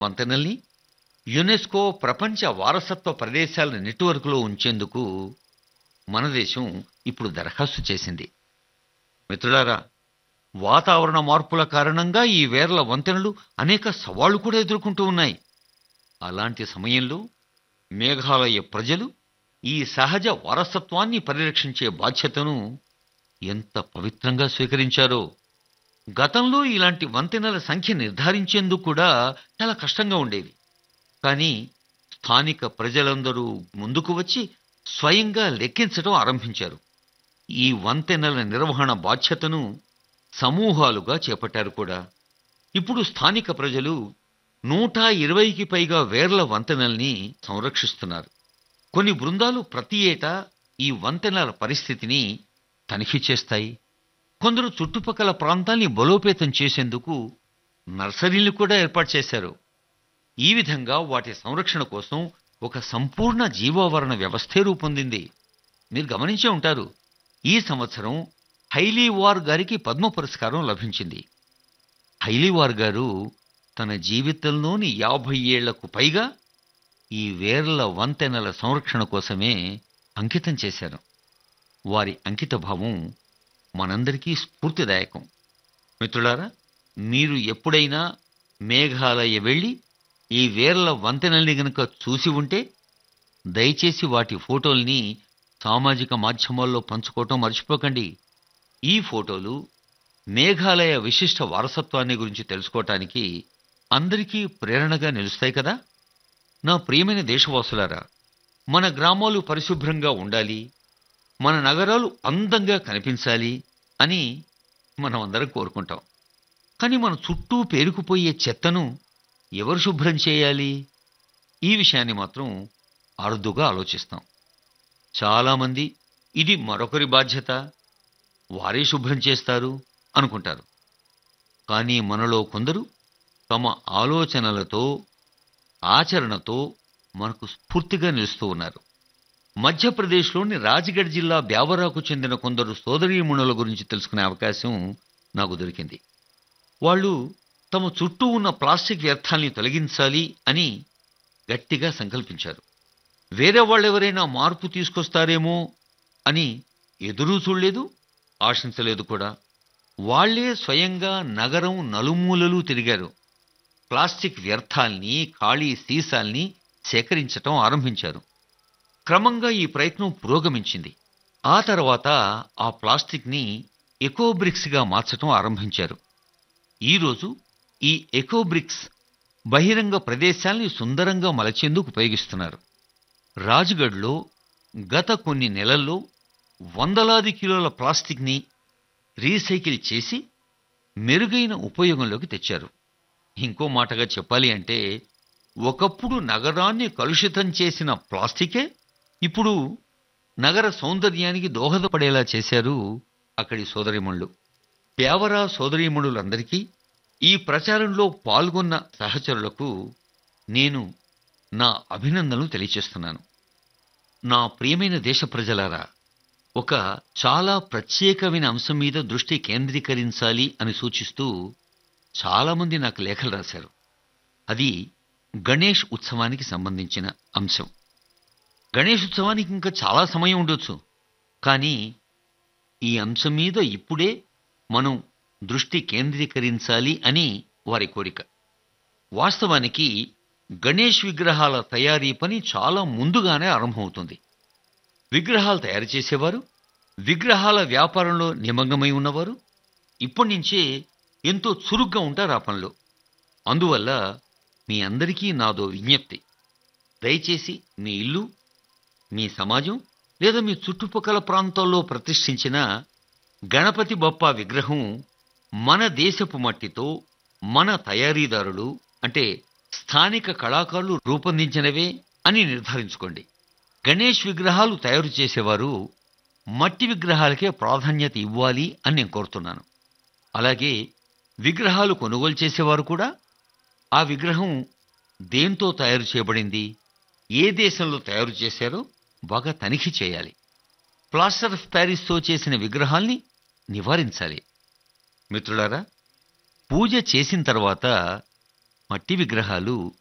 వంతెనల్ని UNESCO ప్రపంచ వారసత్వ ప్రదేశాల నెట్వర్క్లో ఉంచేందుకు మన దేశం ఇప్పుడు దరఖాస్తు చేసింది మిత్రులారా వాతావరణ మార్పుల కారణంగా ఈ వేర్ల వంతెనలు అనేక సవాళ్లు కూడా ఎదుర్కొంటూ ఉన్నాయి అలాంటి సమయంలో మేఘాలయ ప్రజలు ఈ సహజ వారసత్వాన్ని పరిరక్షించే బాధ్యతను ఎంత పవిత్రంగా స్వీకరించారో గతంలో ఇలాంటి వంతెనల సంఖ్య నిర్ధారించేందుకు కూడా చాలా కష్టంగా ఉండేది కానీ స్థానిక ప్రజలందరూ ముందుకు వచ్చి స్వయంగా లెక్కించడం ఆరంభించారు ఈ వంతెనల నిర్వహణ బాధ్యతను సమూహాలుగా చేపట్టారు కూడా ఇప్పుడు స్థానిక ప్రజలు నూట ఇరవైకి పైగా వేర్ల వంతెనల్ని సంరక్షిస్తున్నారు కొన్ని బృందాలు ప్రతి ఏటా ఈ వంతెనల పరిస్థితిని తనిఖీ చేస్తాయి కొందరు చుట్టుపక్కల ప్రాంతాల్ని బలోపేతం చేసేందుకు నర్సరీలు కూడా ఏర్పాటు చేశారు ఈ విధంగా వాటి సంరక్షణ కోసం ఒక సంపూర్ణ జీవావరణ వ్యవస్థే రూపొందింది మీరు గమనించే ఉంటారు ఈ సంవత్సరం హైలీవార్ గారికి పద్మ పురస్కారం లభించింది హైలీవార్ గారు తన జీవితంలోని యాభై ఏళ్లకు పైగా ఈ వేర్ల వంతెనల సంరక్షణ కోసమే అంకితం చేశారు వారి అంకిత భావం మనందరికీ స్ఫూర్తిదాయకం మిత్రులారా మీరు ఎప్పుడైనా మేఘాలయ వెళ్ళి ఈ వేర్ల వంతెనల్ని గనుక చూసి ఉంటే దయచేసి వాటి ఫోటోల్ని సామాజిక మాధ్యమాల్లో పంచుకోవటం మర్చిపోకండి ఈ ఫోటోలు మేఘాలయ విశిష్ట వారసత్వాన్ని గురించి తెలుసుకోవటానికి అందరికీ ప్రేరణగా నిలుస్తాయి కదా నా ప్రియమైన దేశవాసులారా మన గ్రామాలు పరిశుభ్రంగా ఉండాలి మన నగరాలు అందంగా కనిపించాలి అని మనం అందరం కోరుకుంటాం కానీ మన చుట్టూ పేరుకుపోయే చెత్తను ఎవరు శుభ్రం చేయాలి ఈ విషయాన్ని మాత్రం అరుదుగా ఆలోచిస్తాం చాలామంది ఇది మరొకరి బాధ్యత వారే శుభ్రం చేస్తారు అనుకుంటారు కానీ మనలో కొందరు తమ ఆలోచనలతో ఆచరణతో మనకు స్ఫూర్తిగా నిలుస్తూ ఉన్నారు మధ్యప్రదేశ్లోని రాజ్గఢ్ జిల్లా బ్యావరాకు చెందిన కొందరు సోదరీమణుల గురించి తెలుసుకునే అవకాశం నాకు దొరికింది వాళ్ళు తమ చుట్టూ ఉన్న ప్లాస్టిక్ వ్యర్థాల్ని తొలగించాలి అని గట్టిగా సంకల్పించారు వేరే వాళ్ళెవరైనా మార్పు తీసుకొస్తారేమో అని ఎదురూ చూడలేదు ఆశించలేదు కూడా వాళ్లే స్వయంగా నగరం నలుమూలలు తిరిగారు ప్లాస్టిక్ వ్యర్థాల్ని ఖాళీ సీసాల్ని సేకరించటం ఆరంభించారు క్రమంగా ఈ ప్రయత్నం పురోగమించింది ఆ తర్వాత ఆ ప్లాస్టిక్ని ఎకోబ్రిక్స్గా మార్చటం ఆరంభించారు ఈరోజు ఈ ఎకోబ్రిక్స్ బహిరంగ ప్రదేశాల్ని సుందరంగా మలచేందుకు ఉపయోగిస్తున్నారు రాజ్గఢ్లో గత కొన్ని నెలల్లో వందలాది కిలోల ప్లాస్టిక్ని రీసైకిల్ చేసి మెరుగైన ఉపయోగంలోకి తెచ్చారు ఇంకో మాటగా చెప్పాలి అంటే ఒకప్పుడు నగరాన్ని కలుషితం చేసిన ప్లాస్టికే ఇప్పుడు నగర సౌందర్యానికి దోహదపడేలా చేశారు అక్కడి సోదరిమణులు పేవరా సోదరీమణులందరికీ ఈ ప్రచారంలో పాల్గొన్న సహచరులకు నేను నా అభినందనలు తెలియచేస్తున్నాను నా ప్రియమైన దేశ ప్రజలారా ఒక చాలా ప్రత్యేకమైన అంశం మీద దృష్టి కేంద్రీకరించాలి అని సూచిస్తూ చాలామంది నాకు లేఖలు రాశారు అది గణేష్ ఉత్సవానికి సంబంధించిన అంశం గణేష్ ఉత్సవానికి ఇంకా చాలా సమయం ఉండొచ్చు కానీ ఈ అంశం మీద ఇప్పుడే మనం దృష్టి కేంద్రీకరించాలి అని వారి కోరిక వాస్తవానికి గణేష్ విగ్రహాల తయారీ పని చాలా ముందుగానే ఆరంభమవుతుంది విగ్రహాలు తయారు చేసేవారు విగ్రహాల వ్యాపారంలో నిమగ్నమై ఉన్నవారు ఇప్పటి నుంచే ఎంతో చురుగ్గా ఉంటారు ఆ పనిలో అందువల్ల మీ అందరికీ నాదో విజ్ఞప్తి దయచేసి మీ ఇల్లు మీ సమాజం లేదా మీ చుట్టుపక్కల ప్రాంతాల్లో ప్రతిష్ఠించిన గణపతి బప్పా విగ్రహం మన దేశపు మట్టితో మన తయారీదారులు అంటే స్థానిక కళాకారులు రూపొందించినవే అని నిర్ధారించుకోండి గణేష్ విగ్రహాలు తయారు చేసేవారు మట్టి విగ్రహాలకే ప్రాధాన్యత ఇవ్వాలి అని నేను కోరుతున్నాను అలాగే విగ్రహాలు కొనుగోలు చేసేవారు కూడా ఆ విగ్రహం దేంతో తయారు చేయబడింది ఏ దేశంలో తయారు చేశారో బాగా తనిఖీ చేయాలి ప్లాస్టర్ ఆఫ్ ప్యారిస్తో చేసిన విగ్రహాల్ని నివారించాలి మిత్రులారా పూజ చేసిన తర్వాత మట్టి విగ్రహాలు